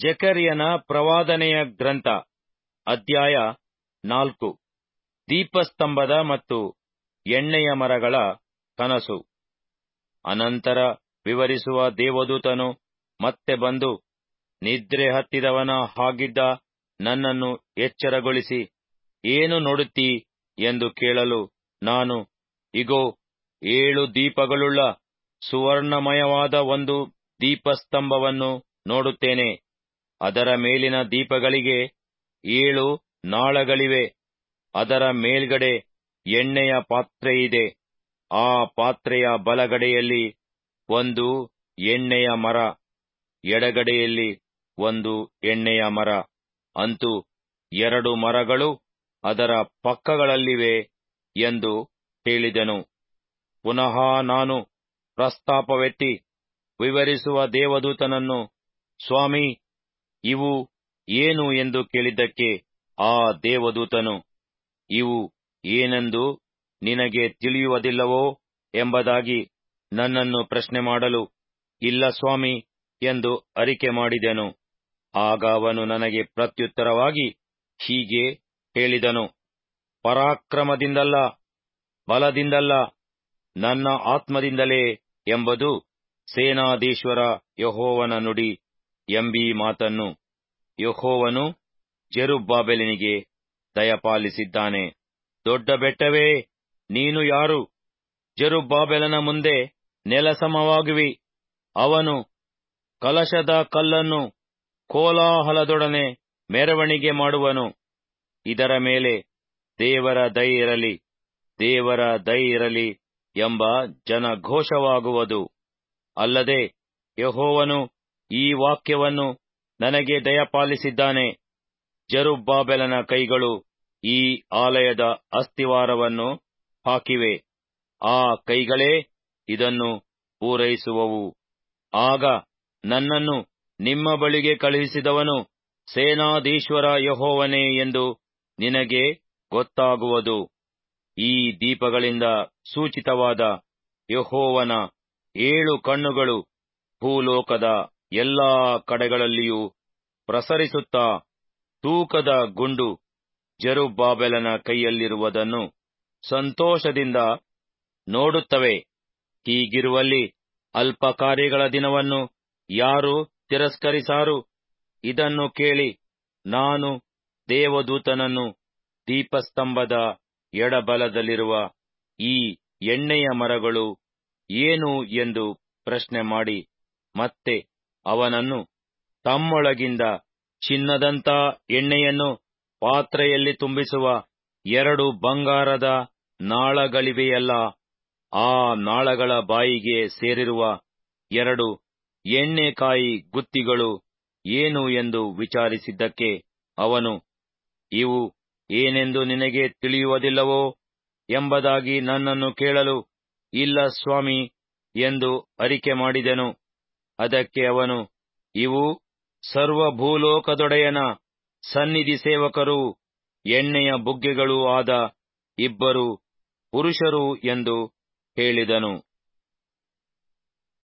ಜಕರಿಯನ ಪ್ರವಾದನೆಯ ಗ್ರಂಥ ಅಧ್ಯಾಯ ನಾಲ್ಕು ದೀಪಸ್ತಂಭದ ಮತ್ತು ಎಣ್ಣೆಯ ಮರಗಳ ಕನಸು ಅನಂತರ ವಿವರಿಸುವ ದೇವದೂತನು ಮತ್ತೆ ಬಂದು ನಿದ್ರೆ ಹತ್ತಿದವನ ಹಾಗಿದ್ದ ನನ್ನನ್ನು ಎಚ್ಚರಗೊಳಿಸಿ ಏನು ನೋಡುತ್ತೀ ಎಂದು ಕೇಳಲು ನಾನು ಇಗೋ ಏಳು ದೀಪಗಳುಳ್ಳ ಸುವರ್ಣಮಯವಾದ ಒಂದು ದೀಪಸ್ತಂಭವನ್ನು ನೋಡುತ್ತೇನೆ ಅದರ ಮೇಲಿನ ದೀಪಗಳಿಗೆ ಏಳು ನಾಳಗಳಿವೆ ಅದರ ಮೇಲ್ಗಡೆ ಎಣ್ಣೆಯ ಪಾತ್ರೆಯಿದೆ ಆ ಪಾತ್ರೆಯ ಬಲಗಡೆಯಲ್ಲಿ ಒಂದು ಎಣ್ಣೆಯ ಮರ ಎಡಗಡೆಯಲ್ಲಿ ಒಂದು ಎಣ್ಣೆಯ ಮರ ಅಂತೂ ಎರಡು ಮರಗಳು ಅದರ ಪಕ್ಕಗಳಲ್ಲಿವೆ ಎಂದು ಹೇಳಿದೆನು ಪುನಃ ನಾನು ಪ್ರಸ್ತಾಪವೆತ್ತಿ ವಿವರಿಸುವ ದೇವದೂತನನ್ನು ಸ್ವಾಮಿ ಇವು ಏನು ಎಂದು ಕೇಳಿದ್ದಕ್ಕೆ ಆ ದೇವದೂತನು ಇವು ಏನೆಂದು ನಿನಗೆ ತಿಳಿಯುವುದಿಲ್ಲವೋ ಎಂಬುದಾಗಿ ನನ್ನನ್ನು ಪ್ರಶ್ನೆ ಮಾಡಲು ಇಲ್ಲ ಸ್ವಾಮಿ ಎಂದು ಅರಿಕೆ ಮಾಡಿದೆನು ಆಗ ಅವನು ನನಗೆ ಪ್ರತ್ಯುತ್ತರವಾಗಿ ಹೀಗೆ ಹೇಳಿದನು ಪರಾಕ್ರಮದಿಂದಲ್ಲ ಬಲದಿಂದಲ್ಲ ನನ್ನ ಆತ್ಮದಿಂದಲೇ ಎಂಬುದು ಸೇನಾಧೀಶ್ವರ ಯಹೋವನ ನುಡಿ ಎಂಬೀ ಮಾತನ್ನು ಯಹೋವನು ಜೆರುಬ್ಬಾಬೆಲನಿಗೆ ದಯಪಾಲಿಸಿದ್ದಾನೆ ದೊಡ್ಡ ಬೆಟ್ಟವೇ ನೀನು ಯಾರು ಜೆರುಬ್ಬಾಬೆಲನ ಮುಂದೆ ನೆಲಸಮವಾಗುವಿ ಅವನು ಕಲಶದ ಕಲ್ಲನ್ನು ಕೋಲಾಹಲದೊಡನೆ ಮೆರವಣಿಗೆ ಮಾಡುವನು ಇದರ ಮೇಲೆ ದೇವರ ದಯಿರಲಿ ದೇವರ ದಯಿರಲಿ ಎಂಬ ಜನಘೋಷವಾಗುವುದು ಅಲ್ಲದೆ ಯಹೋವನು ಈ ವಾಕ್ಯವನ್ನು ನನಗೆ ದಯಪಾಲಿಸಿದ್ದಾನೆ ಜರುಬ್ಬಾಬೆಲನ ಕೈಗಳು ಈ ಆಲಯದ ಅಸ್ತಿವಾರವನ್ನು ಹಾಕಿವೆ ಆ ಕೈಗಳೇ ಇದನ್ನು ಪೂರೈಸುವವು ಆಗ ನನ್ನನ್ನು ನಿಮ್ಮ ಬಳಿಗೆ ಕಳುಹಿಸಿದವನು ಸೇನಾಧೀಶ್ವರ ಯಹೋವನೇ ಎಂದು ನಿನಗೆ ಗೊತ್ತಾಗುವುದು ಈ ದೀಪಗಳಿಂದ ಸೂಚಿತವಾದ ಯಹೋವನ ಏಳು ಕಣ್ಣುಗಳು ಭೂಲೋಕದ ಎಲ್ಲಾ ಕಡೆಗಳಲ್ಲಿಯೂ ಪ್ರಸರಿಸುತ್ತಾ ತೂಕದ ಗುಂಡು ಜರುಬ್ಬಾಬೆಲನ ಕೈಯಲ್ಲಿರುವುದನ್ನು ಸಂತೋಷದಿಂದ ನೋಡುತ್ತವೆ ಹೀಗಿರುವಲ್ಲಿ ಅಲ್ಪ ಕಾರ್ಯಗಳ ದಿನವನ್ನು ಯಾರು ತಿರಸ್ಕರಿಸಾರು ಇದನ್ನು ಕೇಳಿ ನಾನು ದೇವದೂತನನ್ನು ದೀಪಸ್ತಂಭದ ಎಡಬಲದಲ್ಲಿರುವ ಈ ಎಣ್ಣೆಯ ಮರಗಳು ಏನು ಎಂದು ಪ್ರಶ್ನೆ ಮಾಡಿ ಮತ್ತೆ ಅವನನ್ನು ತಮ್ಮೊಳಗಿಂದ ಚಿನ್ನದಂತ ಎಣ್ಣೆಯನ್ನು ಪಾತ್ರೆಯಲ್ಲಿ ತುಂಬಿಸುವ ಎರಡು ಬಂಗಾರದ ನಾಳಗಳಿವೆಯಲ್ಲ ಆ ನಾಳಗಳ ಬಾಯಿಗೆ ಸೇರಿರುವ ಎರಡು ಎಣ್ಣೆಕಾಯಿ ಗುತ್ತಿಗಳು ಏನು ಎಂದು ವಿಚಾರಿಸಿದ್ದಕ್ಕೆ ಅವನು ಇವು ಏನೆಂದು ನಿನಗೆ ತಿಳಿಯುವುದಿಲ್ಲವೋ ಎಂಬುದಾಗಿ ನನ್ನನ್ನು ಕೇಳಲು ಇಲ್ಲ ಸ್ವಾಮಿ ಎಂದು ಅರಿಕೆ ಮಾಡಿದೆನು ಅದಕ್ಕೆ ಅವನು ಇವು ಸರ್ವಭೂಲೋಕದೊಡೆಯನ ಸನ್ನಿಧಿ ಸೇವಕರೂ ಎಣ್ಣೆಯ ಬುಗ್ಗೆಗಳೂ ಆದ ಇಬ್ಬರು ಪುರುಷರು ಎಂದು ಹೇಳಿದನು